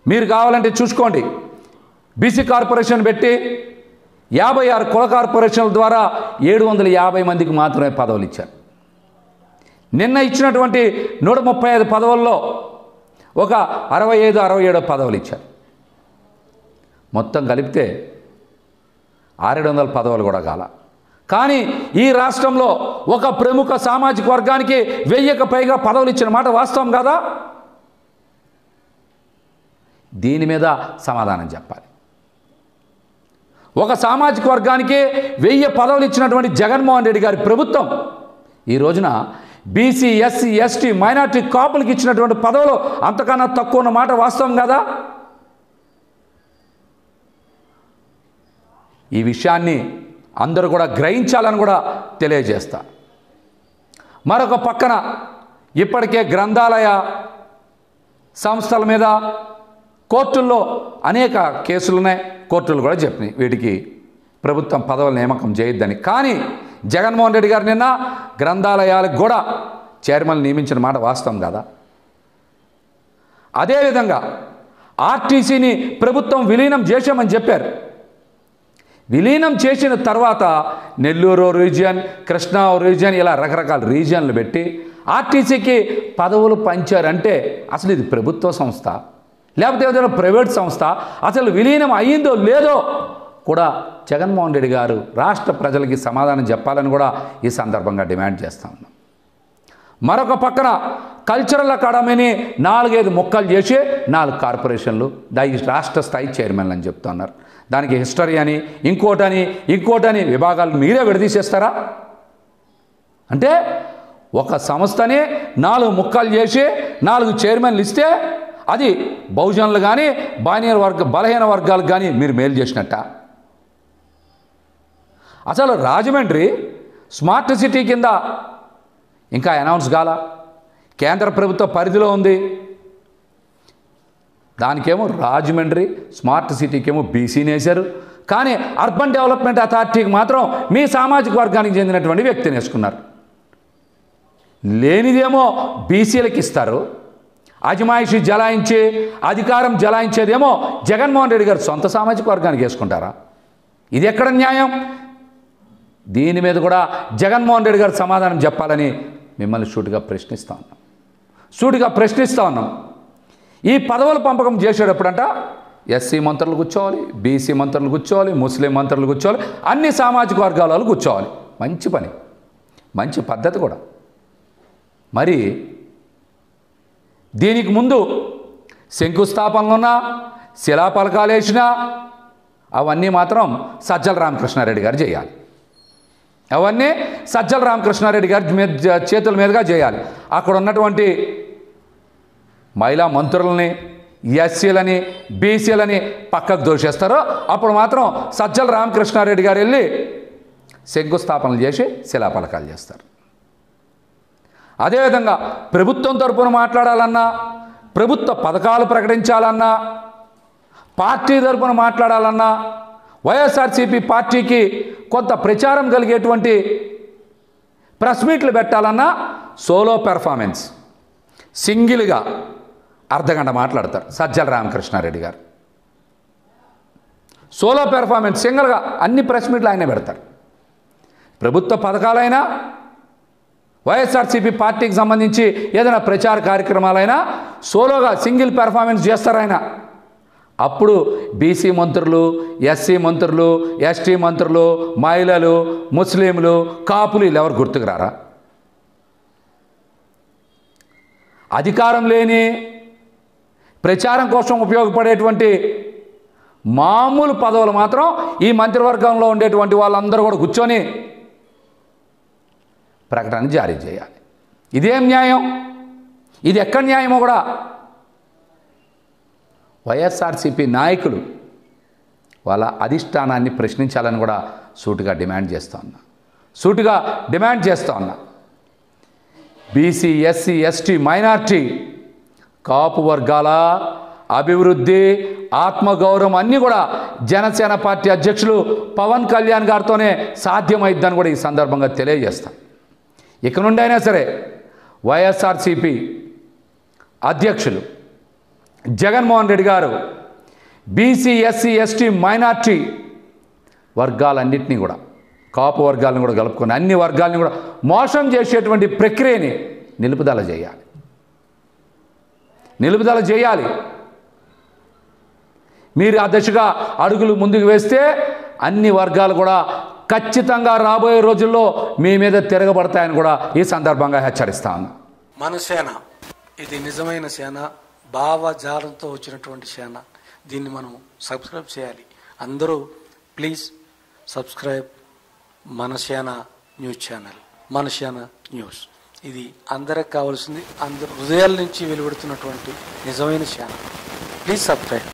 మీరు కావాలంటే చూసుకోండి బీసీ కార్పొరేషన్ పెట్టి యాభై ఆరు కుల కార్పొరేషన్ల ద్వారా ఏడు వందల యాభై మందికి మాత్రమే పదవులు ఇచ్చారు నిన్న ఇచ్చినటువంటి నూట ముప్పై ఐదు పదవుల్లో ఒక అరవై ఐదు అరవై ఏడు పదవులు ఇచ్చారు మొత్తం కలిపితే ఆరేడు వందల పదవులు కూడా కాల కానీ ఈ రాష్ట్రంలో ఒక ప్రముఖ సామాజిక వర్గానికి వెయ్యికి పైగా పదవులు ఇచ్చిన మాట వాస్తవం కాదా దీని మీద సమాధానం చెప్పాలి ఒక సామాజిక వర్గానికి వెయ్యి పదవులు ఇచ్చినటువంటి జగన్మోహన్ రెడ్డి గారి ప్రభుత్వం ఈ రోజున బీసీ ఎస్సీ ఎస్టీ మైనార్టీ కాపులకు ఇచ్చినటువంటి పదవులు అంతకన్నా తక్కువ ఉన్న మాట వాస్తవం కదా ఈ విషయాన్ని అందరూ కూడా గ్రహించాలని కూడా తెలియజేస్తా మరొక పక్కన ఇప్పటికే గ్రంథాలయ సంస్థల మీద కోర్టుల్లో అనేక కేసులు ఉన్నాయి కోర్టులు కూడా చెప్పినాయి వీటికి ప్రభుత్వం పదవుల నియామకం చేయొద్దని కానీ జగన్మోహన్ రెడ్డి గారు నిన్న గ్రంథాలయాలకు కూడా చైర్మన్ నియమించిన మాట వాస్తవం కదా అదేవిధంగా ఆర్టీసీని ప్రభుత్వం విలీనం చేశామని చెప్పారు విలీనం చేసిన తర్వాత నెల్లూరు రీజియన్ కృష్ణా రీజియన్ ఇలా రకరకాల రీజియన్లు పెట్టి ఆర్టీసీకి పదవులు పంచారంటే అసలు ఇది ప్రభుత్వ సంస్థ లేకపోతే ఏదైనా ప్రైవేట్ సంస్థ అసలు విలీనం అయ్యిందో లేదో కూడా జగన్మోహన్ రెడ్డి గారు రాష్ట్ర ప్రజలకి సమాధానం చెప్పాలని కూడా ఈ సందర్భంగా డిమాండ్ చేస్తా ఉన్నాం మరొక పక్కన కల్చరల్ అకాడమీని నాలుగైదు ముక్కలు చేసి నాలుగు కార్పొరేషన్లు దై రాష్ట్ర స్థాయి చైర్మన్లు అని చెప్తున్నారు దానికి హిస్టరీ అని ఇంకోటని ఇంకోటని విభాగాలు మీరే విడదీసేస్తారా అంటే ఒక సంస్థని నాలుగు ముక్కలు చేసి నాలుగు చైర్మన్లు ఇస్తే అది బహుజనులు కానీ బానియర్ వర్గ బలహీన వర్గాలకు కానీ మీరు మేలు చేసినట్ట అసలు రాజమండ్రి స్మార్ట్ సిటీ కింద ఇంకా అనౌన్స్ కాల కేంద్ర ప్రభుత్వ పరిధిలో ఉంది దానికేమో రాజమండ్రి స్మార్ట్ సిటీకేమో బీసీని వేశారు కానీ అర్బన్ డెవలప్మెంట్ అథారిటీకి మాత్రం మీ సామాజిక వర్గానికి చెందినటువంటి వ్యక్తిని వేసుకున్నారు లేనిదేమో బీసీలకు ఇస్తారు అజమాయిషి జలాయించి అధికారం జలాయించేదేమో జగన్మోహన్ రెడ్డి గారు సొంత సామాజిక వర్గానికి వేసుకుంటారా ఇది ఎక్కడ న్యాయం దీని మీద కూడా జగన్మోహన్ రెడ్డి గారు సమాధానం చెప్పాలని మిమ్మల్ని సూటిగా ప్రశ్నిస్తా ఉన్నాం సూటిగా ప్రశ్నిస్తా ఉన్నాం ఈ పదవుల పంపకం చేసేటప్పుడంట ఎస్సీ మంత్రులు కూర్చోవాలి బీసీ మంత్రులు కూర్చోవాలి ముస్లిం మంత్రులు కూర్చోవాలి అన్ని సామాజిక వర్గాల వాళ్ళు కూర్చోవాలి మంచి పని మంచి పద్ధతి కూడా మరి దీనికి ముందు శంకుస్థాపనలున్నా శిలాపలకాలు వేసినా అవన్నీ మాత్రం సజ్జల రామకృష్ణారెడ్డి గారు చేయాలి అవన్నీ సజ్జల రామకృష్ణారెడ్డి గారి మీద చేతుల మీదుగా చేయాలి అక్కడ ఉన్నటువంటి మహిళా మంత్రులని ఎస్సీలని బీసీలని పక్కకు దోషేస్తారో అప్పుడు మాత్రం సజ్జల రామకృష్ణారెడ్డి గారు వెళ్ళి శంకుస్థాపనలు చేసి శిలాపలకాలు చేస్తారు అదేవిధంగా ప్రభుత్వం తరపున మాట్లాడాలన్నా ప్రభుత్వ పథకాలు ప్రకటించాలన్నా పార్టీ తరపున మాట్లాడాలన్నా వైఎస్ఆర్సీపీ పార్టీకి కొంత ప్రచారం కలిగేటువంటి ప్రెస్ మీట్లు పెట్టాలన్నా సోలో పెర్ఫార్మెన్స్ సింగిల్గా అర్ధగంట మాట్లాడతారు సజ్జల రామకృష్ణారెడ్డి గారు సోలో పెర్ఫార్మెన్స్ సింగిల్గా అన్ని ప్రెస్ మీట్లు ఆయనే పెడతారు ప్రభుత్వ పథకాలైనా వైఎస్ఆర్సీపీ పార్టీకి సంబంధించి ఏదైనా ప్రచార కార్యక్రమాలైనా సోలోగా సింగిల్ పెర్ఫార్మెన్స్ చేస్తారు ఆయన అప్పుడు బీసీ మంత్రులు ఎస్సీ మంత్రులు ఎస్టీ మంత్రులు మహిళలు ముస్లింలు కాపులు వీళ్ళు ఎవరు గుర్తుకు రారా అధికారం లేని ప్రచారం కోసం ఉపయోగపడేటువంటి మామూలు పదవులు మాత్రం ఈ మంత్రివర్గంలో ఉండేటువంటి వాళ్ళందరూ కూడా కూర్చొని ప్రకటన జారీ చేయాలి ఇదేం న్యాయం ఇది ఎక్కడ న్యాయమో కూడా వైఎస్ఆర్సీపీ నాయకులు వాళ్ళ అధిష్టానాన్ని ప్రశ్నించాలని కూడా సూటిగా డిమాండ్ చేస్తూ ఉన్నా సూటిగా డిమాండ్ చేస్తూ ఉన్నా BC SC ST minority Kapu వర్గాల అభివృద్ధి ఆత్మగౌరవం అన్నీ కూడా జనసేన పార్టీ అధ్యక్షులు పవన్ కళ్యాణ్ గారితోనే సాధ్యమైద్దని కూడా ఈ సందర్భంగా తెలియజేస్తాం ఇక నుండి అయినా సరే వైఎస్ఆర్సీపీ అధ్యక్షులు జగన్మోహన్ రెడ్డి గారు బీసీ ఎస్సీ ఎస్టీ మైనార్టీ వర్గాలన్నింటినీ కూడా కాపు వర్గాలను కూడా కలుపుకొని అన్ని వర్గాలను కూడా మోసం చేసేటువంటి ప్రక్రియని నిలుపుదల చేయాలి నిలుపుదల చేయాలి మీరు ఆ దశగా అడుగులు ముందుకు వేస్తే అన్ని వర్గాలు కూడా ఖచ్చితంగా రాబోయే రోజుల్లో మీ మీద తిరగబడతాయని కూడా ఈ సందర్భంగా హెచ్చరిస్తా ఉన్నా మన సేన ఇది నిజమైన సేన భావజాలంతో వచ్చినటువంటి సేన దీన్ని మనం సబ్స్క్రైబ్ చేయాలి అందరూ ప్లీజ్ సబ్స్క్రైబ్ మన సేన న్యూస్ ఛానల్ మన సేన న్యూస్ ఇది అందరికి కావాల్సింది అందరు హృదయాల నుంచి వెలువడుతున్నటువంటి నిజమైన సేన ప్లీజ్ సబ్స్క్రైబ్